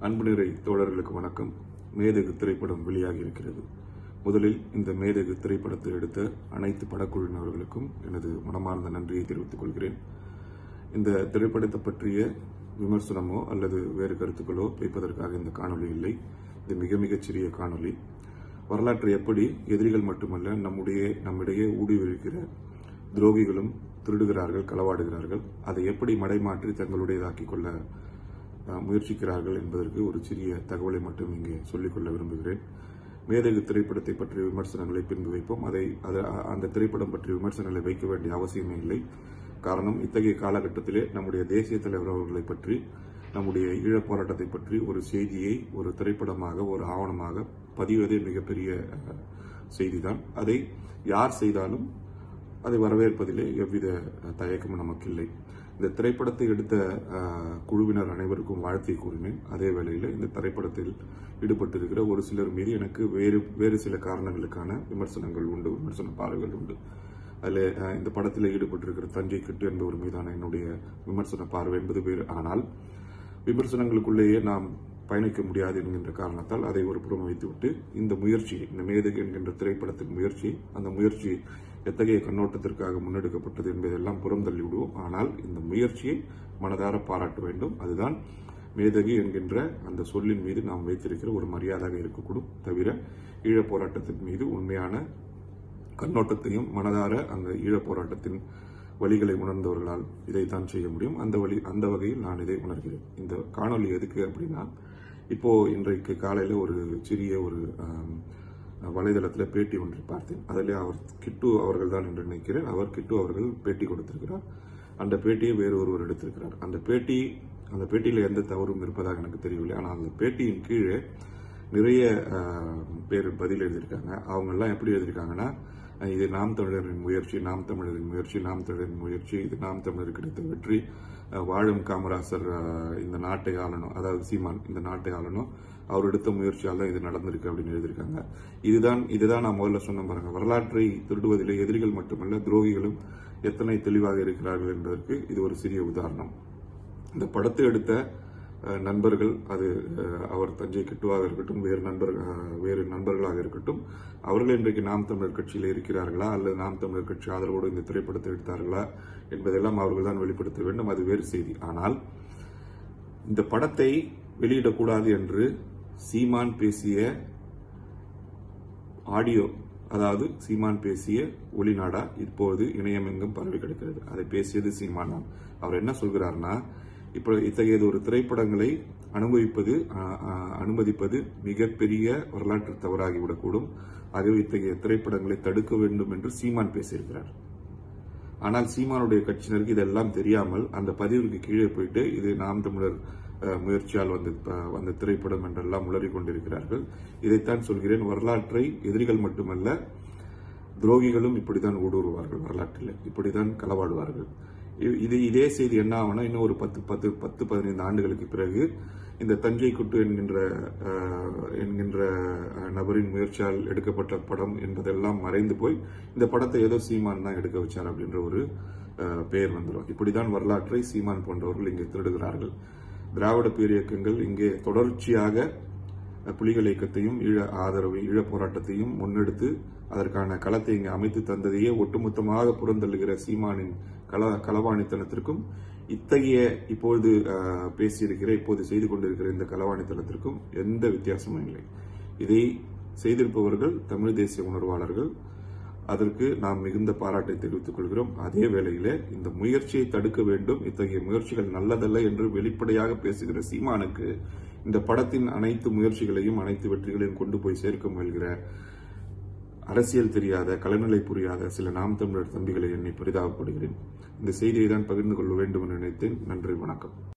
அன்பு நிறை தோழர்களுக்கு வணக்கம் மேதகு திரைப்படம் வெளியாகி இருக்கிறது முதலில் இந்த மேதகு திரைப்படத்தை எடுத்த அனைத்து படக்குழுவினர்களுக்கும் எனது மனமார்ந்த நன்றியை தெரிவித்துக் கொள்கிறேன் இந்த திரைப்படத்தை பற்றிய விமர்சனமோ அல்லது வேறு கருத்துக்களோ வைப்பதற்காக இந்த காணொளி இல்லை இது மிக மிகச் சிறிய காணொளி வரலாற்றை எப்படி எதிரிகள் மட்டுமல்ல நம்முடைய நம்மிடையே ஊடுருவிருக்கிற துரோகிகளும் திருடுகிறார்கள் களவாடுகிறார்கள் அதை எப்படி மடைமாற்றி தங்களுடையதாக்கிக் கொள்ள அஹ், முயற்சிக்கிறார்கள் என்பதற்கு ஒரு சிறிய தகவலை மட்டும் இங்கே சொல்லிக்கொள்ள விரும்புகிறேன் மேதகு திரைப்படத்தை பற்றிய விமர்சனங்களை பின்பு வைப்போம் அதை அத- அந்த திரைப்படம் பற்றிய விமர்சனங்களை வைக்க வேண்டிய அவசியமே இல்லை காரணம் இத்தகைய காலகட்டத்திலே நம்முடைய தேசிய தலைவர் அவர்களை பற்றி நம்முடைய ஈழப் போராட்டத்தை பற்றி ஒரு செய்தியை ஒரு திரைப்படமாக ஒரு ஆவணமாக பதிவதே மிகப்பெரிய அஹ், செய்திதான் அதை யார் செய்தாலும் அதை வரவேற்பதிலே எவ்வித அஹ், தயக்கமும் நமக்கு இல்லை இந்த திரைப்படத்தை எடுத்த அஹ், குழுவினர் அனைவருக்கும் வாழ்த்தை கூறினேன் அதே வேளையில் இந்த திரைப்படத்தில் ஈடுபட்டிருக்கிற ஒரு சிலர் மீது எனக்கு வேறு வேறு சில காரணங்களுக்கான விமர்சனங்கள் உண்டு விமர்சன பார்வைகள் உண்டு அதில் அஹ், இந்த படத்தில் ஈடுபட்டிருக்கிற தஞ்சை கிட்டு என்பவர் மீதான என்னுடைய விமர்சன பார்வை என்பது வேறு ஆனால் விமர்சனங்களுக்குள்ளேயே நாம் பயணிக்க முடியாது என்கின்ற காரணத்தால் அதை ஒரு புறம் வைத்துவிட்டு இந்த முயற்சி இந்த மேதகு என்கின்ற திரைப்படத்தின் முயற்சி அந்த முயற்சி எத்தகைய கண்ணோட்டத்திற்காக முன்னெடுக்கப்பட்டது என்பதெல்லாம் புறம் தள்ளி விடுவோம் ஆனால் இந்த முயற்சியை மனதார பாராட்ட வேண்டும் அதுதான் மேதகு என்கின்ற அந்த சொல்லின் மீது நாம் வைத்திருக்கிற ஒரு மரியாதையாக இருக்கக்கூடும் தவிர ஈழப் போராட்டத்தின் மீது உண்மையான கண்ணோட்டத்தையும் மனதார அந்த ஈழப் போராட்டத்தின் வழிகளை உணர்ந்தவர்களால் இதைத்தான் செய்ய முடியும் அந்த வழி அந்த வகையில் நான் இதை உணர்கிறேன் இந்த காணொளி எதுக்கு அப்படின்னா இப்போ இன்றைக்கு காலையில ஒரு சிறிய ஒரு ஆம், வலைதளத்தில் பேட்டி ஒன்றை பார்த்தேன் அதில் அவர் கிட்டு அவர்கள் தான் என்று நினைக்கிறேன் அவர் கிட்டு அவர்கள் பேட்டி கொடுத்திருக்கிறார் அந்த பேட்டியை வேறு ஒருவர் எடுத்திருக்கிறார் அந்த பேட்டி அந்த பேட்டியில் எந்த தவறும் இருப்பதாக எனக்கு தெரியவில்லை ஆனால் அந்த பேட்டியின் கீழே நிறைய ஆஹ், பேர் பதில் எழுதியிருக்காங்க அவங்க எல்லாம் எப்படி எழுதியிருக்காங்கன்னா அஹ், இது நாம் தமிழரின் முயற்சி நாம் தமிழரின் முயற்சி நாம் தமிழரின் முயற்சி இது நாம் தமிழர் கிடைத்த வெற்றி அஹ், வாழும் காமராசர் அஹ், இந்த நாட்டை ஆளணும் அதாவது சீமான் இந்த நாட்டை ஆளணும் அவர் எடுத்த முயற்சியால் தான் இது நடந்திருக்கு அப்படின்னு எழுதியிருக்காங்க இதுதான் இதுதான் நான் முதல்ல சொன்ன பாருங்க வரலாற்றை திருடுவதிலே எதிரிகள் மட்டுமல்ல துரோகிகளும் எத்தனை தெளிவாக இருக்கிறார்கள் என்பதற்கு இது ஒரு சிறிய உதாரணம் இந்த படத்தை எடுத்த அஹ், நண்பர்கள் அது அஹ், அவர் தஞ்சை கிட்டுவாக இருக்கட்டும் வேறு நண்பர் அஹ், வேறு நண்பர்களாக இருக்கட்டும் அவர்கள் இன்றைக்கு நாம் தமிழர் கட்சியில் இருக்கிறார்களா அல்லது நாம் தமிழர் கட்சி ஆதரவோடு இந்த திரைப்படத்தை எடுத்தார்களா என்பதெல்லாம் அவர்கள் தான் வெளிப்படுத்த வேண்டும் அது வேறு செய்தி ஆனால் இந்த படத்தை வெளியிடக்கூடாது என்று சீமான் பேசிய ஆடியோ அதாவது சீமான் பேசிய ஒளிநாடா இப்போது இணையமெங்கும் பரவி கிடக்கிறது அதை பேசியது சீமான் தான் அவர் என்ன சொல்கிறார்னா இப்போ இத்தகையது ஒரு திரைப்படங்களை அனுபவிப்பது ஆ- ஆ- அனுமதிப்பது மிகப்பெரிய வரலாற்று தவறாகிவிடக்கூடும் ஆகவே இத்தகைய திரைப்படங்களை தடுக்க வேண்டும் என்று சீமான் பேசியிருக்கிறார் ஆனால் சீமானுடைய கட்சியினருக்கு இதெல்லாம் தெரியாமல் அந்த பதிவுக்கு கீழே போயிட்டு இது நாம் தமிழர் அஹ், முயற்சியால் வந்த அஹ், வந்த திரைப்படம் என்றெல்லாம் உளறிக் கொண்டிருக்கிறார்கள் இதைத்தான் சொல்கிறேன் வரலாற்றை எதிரிகள் மட்டுமல்ல துரோகிகளும் இப்படித்தான் ஊடுருவார்கள் வரலாற்றில் இப்படித்தான் களவாடுவார்கள் இ- இது இதே செய்தி என்ன ஆகும்னா இன்னும் ஒரு பத்து பத்து பத்து பதினைந்து ஆண்டுகளுக்கு பிறகு இந்த தஞ்சை குட்டு என்கின்ற அஹ், என்கின்ற அஹ், நபரின் முயற்சியால் எடுக்கப்பட்ட படம் என்பதெல்லாம் மறைந்து போய் இந்த படத்தை ஏதோ சீமான் தான் எடுக்க வச்சார் அப்படின்ற ஒரு அஹ், பெயர் வந்துடும் இப்படிதான் வரலாற்றை சீமான் போன்றவர்கள் இங்கே திருடுகிறார்கள் திராவிட பேரியக்கங்கள் இங்கே தொடர்ச்சியாக புலிகள் இயக்கத்தையும் ஈழ ஆதரவு ஈழ போராட்டத்தையும் முன்னெடுத்து அதற்கான களத்தை இங்கு அமைத்து தந்ததையே ஒட்டுமொத்தமாக புறந்தள்ளுகிற சீமானின் கள களவாணித்தனத்திற்கும் இத்தகைய இப்பொழுது அஹ், பேசியிருக்கிற இப்போது செய்து கொண்டிருக்கிற இந்த களவாணித்தனத்திற்கும் எந்த வித்தியாசமும் இல்லை இதை செய்திருப்பவர்கள் தமிழ் தேசிய உணர்வாளர்கள் அதற்கு நாம் மிகுந்த பாராட்டை தெரிவித்துக் கொள்கிறோம் அதே வேளையிலே இந்த முயற்சியை தடுக்க வேண்டும் இத்தகைய முயற்சிகள் நல்லதல்ல என்று வெளிப்படையாக பேசுகிற சீமானுக்கு இந்த படத்தின் அனைத்து முயற்சிகளையும் அனைத்து வெற்றிகளையும் கொண்டு போய் சேர்க்க முயல்கிற அரசியல் தெரியாத கலைநிலை புரியாத சில நாம் தமிழர் தம்பிகளை எண்ணி பரிதாபப்படுகிறேன் இந்த செய்தியை தான் பகிர்ந்து கொள்ள வேண்டும் என்று நினைத்தேன் நன்றி வணக்கம்